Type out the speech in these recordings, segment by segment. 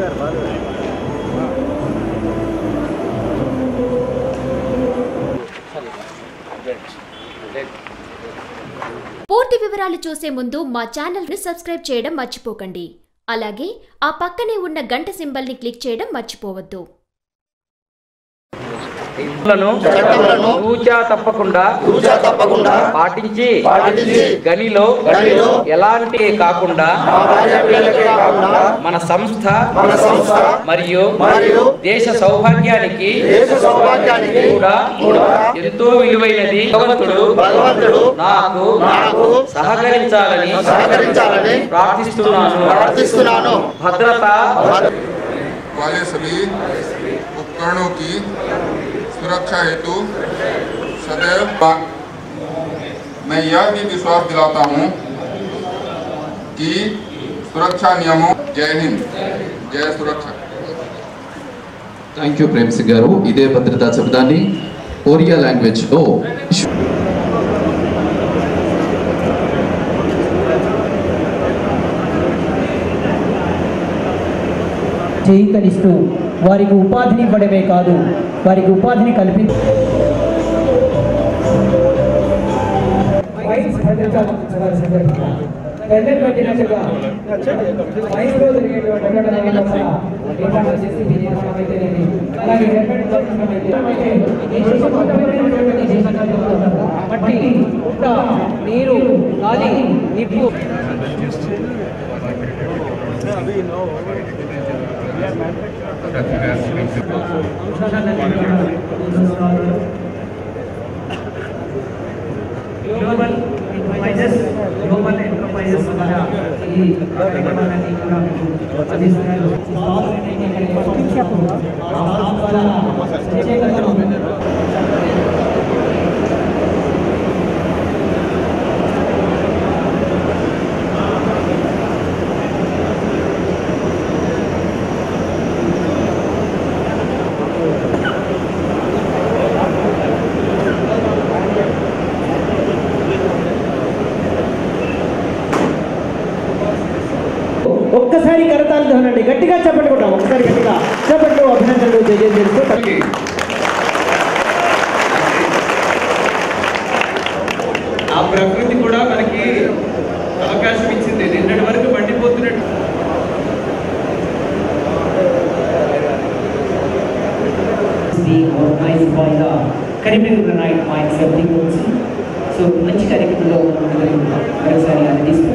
పూర్తి వివరాలు చూసే ముందు మా ఛానల్ ని సబ్స్క్రైబ్ చేయడం మర్చిపోకండి అలాగే ఆ పక్కనే ఉన్న గంట సింబల్ ని క్లిక్ చేయడం మర్చిపోవద్దు లను తూచా తప్పకుండా తూచా తప్పకుండా పాటించి పాటించి గనిలో గనిలో ఎలాంటి కాకుండా మా భార్య పిల్లలకే కాకుండా మన సంస్థ మన సంస్థ మరియు మరియు దేశ సౌభాగ్యానికి దేశ సౌభాగ్యానికి కూడా కూడా ఎంతో విలువైనది భగవంతుడు భగవంతుడు నాకు నాకు సహకరించాలని సహకరించాలని ప్రార్థిస్తున్నాను ప్రార్థిస్తున్నాను భద్రత वाले सभी उपकरणों की सुरक्षा हेतु सदैव बा- मैं यह भी विश्वास दिलाता हूँ कि सुरक्षा नियमों जय हिंद जय सुरक्षा థ్యాంక్ యూ ప్రేమ్సి గారు ఇదే భద్రతా శబ్దాన్ని ఒరియా లాంగ్వేజ్లో చేయితనిస్తూ వారికి ఉపాధిని ఇవ్వడమే కాదు వారికి ఉపాధిని కల్పి నీరు గాలి నిప్పు గ్లోబల్ ఎంటర్ప్రైజెస్ గ్లోబల్ ఎంటర్ప్రైజెస్ ద్వారా ఈ కార్యక్రమాన్ని కూడా మీకు అందిస్తున్నారు ఆ స్టాఫ్ ద్వారా ప్రత్యేకతను ఒక్కసారి కరతాలు ధ్వనండి గట్టిగా చెప్పండి కూడా ఒక్కసారి గట్టిగా చెప్పండి అభినందనలు తెలియజేస్తూ ఆ ప్రకృతి కూడా మనకి అవకాశం ఇచ్చింది నిన్నటి వరకు మండిపోతున్నట్టు being organized by the Caribbean Granite Mines Safety Council. So మంచి కార్యక్రమంలో మరోసారి అందిస్తూ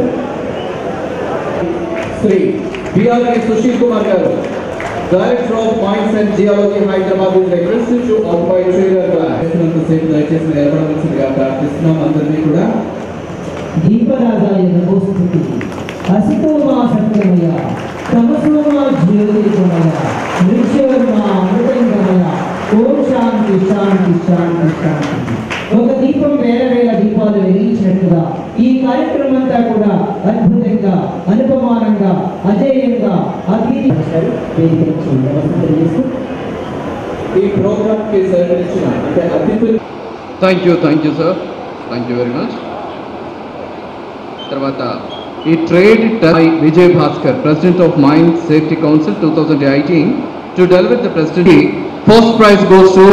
Shri BRK Sushil Kumar garu director of mines and geology Hyderabad is requested to occupy trailer సేపు దయచేసి నిలబడవలసిందిగా ప్రార్థిస్తున్నాం అందరినీ కూడా దీపరాజాయ నమోస్తుతి అసితో మా సత్యమయ తమసో మా జ్యోతిర్గమయ మృత్యువర్మ అమృతంగమయ ఓం శాంతి శాంతి శాంతి శాంతి ఒక దీపం వేల వేల దీపాలు వెలిగించినట్టుగా ఈ కార్యక్రమం అంతా కూడా అద్భుతంగా అనుపమానంగా అజేయంగా అద్వితీయ వేదికకి నమస్తే తెలియజేస్తూ ఈ ప్రోగ్రామ్ కి సహకరించిన అంటే అతిథులు thank you thank you sir thank you very much తర్వాత ఈ trade Vijay Bhaskar president of mind safety council two thousand eighteen to deliver the president first prize goes to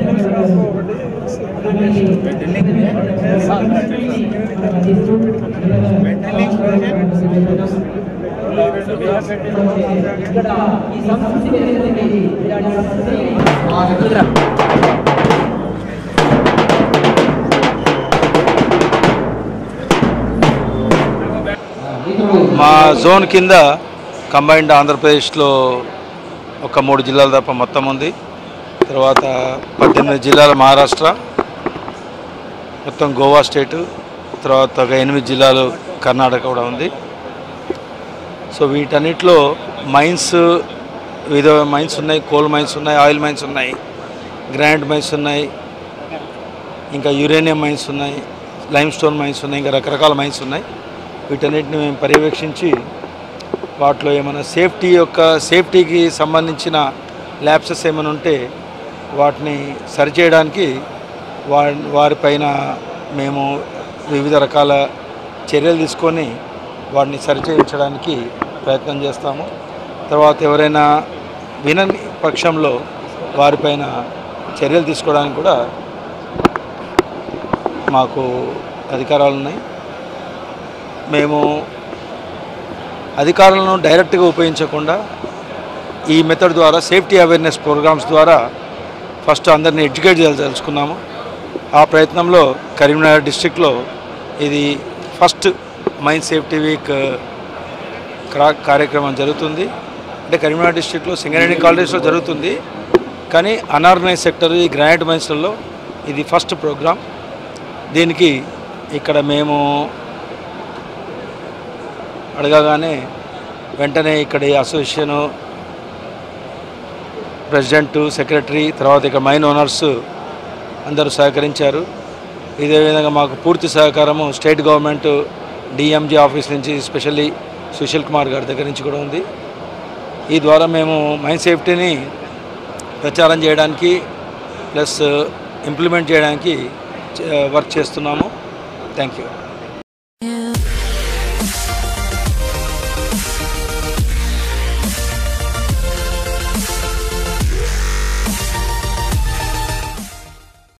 మా జోన్ కింద కంబైన్డ్ ఆంధ్రప్రదేశ్లో ఒక మూడు జిల్లాలు తప్ప మొత్తం ఉంది తర్వాత పద్దెనిమిది జిల్లాల మహారాష్ట్ర మొత్తం గోవా స్టేటు తర్వాత ఒక ఎనిమిది జిల్లాలు కర్ణాటక కూడా ఉంది సో వీటన్నిటిలో మైన్స్ వివిధ మైన్స్ ఉన్నాయి కోల్ మైన్స్ ఉన్నాయి ఆయిల్ మైన్స్ ఉన్నాయి గ్రాండ్ మైన్స్ ఉన్నాయి ఇంకా యురేనియం మైన్స్ ఉన్నాయి లైమ్ స్టోన్ మైన్స్ ఉన్నాయి ఇంకా రకరకాల మైన్స్ ఉన్నాయి వీటన్నిటిని మేము పర్యవేక్షించి వాటిలో ఏమైనా సేఫ్టీ యొక్క సేఫ్టీకి సంబంధించిన ల్యాబ్సెస్ ఏమైనా ఉంటే వాటిని సరిచేయడానికి వా వారిపైన మేము వివిధ రకాల చర్యలు తీసుకొని వాటిని సరిచేయించడానికి ప్రయత్నం చేస్తాము తర్వాత ఎవరైనా వినని పక్షంలో వారిపైన చర్యలు తీసుకోవడానికి కూడా మాకు అధికారాలు ఉన్నాయి మేము అధికారులను డైరెక్ట్గా ఉపయోగించకుండా ఈ మెథడ్ ద్వారా సేఫ్టీ అవేర్నెస్ ప్రోగ్రామ్స్ ద్వారా ఫస్ట్ అందరిని ఎడ్యుకేట్ చేయదలుచుకున్నాము ఆ ప్రయత్నంలో కరీంనగర్ డిస్టిక్లో ఇది ఫస్ట్ మైన్ సేఫ్టీ వీక్ క్రా- కార్యక్రమం జరుగుతుంది అంటే కరీంనగర్ డిస్టిక్లో సింగరేణి కాలేజ్లో జరుగుతుంది కానీ అనార్గనైజ్ సెక్టర్ ఈ గ్రానైట్ మైన్స్లలో ఇది ఫస్ట్ ప్రోగ్రామ్ దీనికి ఇక్కడ మేము అడగగానే వెంటనే ఇక్కడ ఈ అసోసియేషను ప్రెసిడెంట్ సెక్రటరీ తర్వాత ఇక్కడ మైన్ ఓనర్స్ అందరూ సహకరించారు ఇదే విధంగా మాకు పూర్తి సహకారము స్టేట్ గవర్నమెంట్ డిఎంజీ ఆఫీస్ నుంచి స్పెషల్లీ సుశీల్ కుమార్ గారి దగ్గర నుంచి కూడా ఉంది ఈ ద్వారా మేము మైన్ సేఫ్టీని ప్రచారం చేయడానికి ప్లస్ ఇంప్లిమెంట్ చేయడానికి చే- వర్క్ చేస్తున్నాము థ్యాంక్ యూ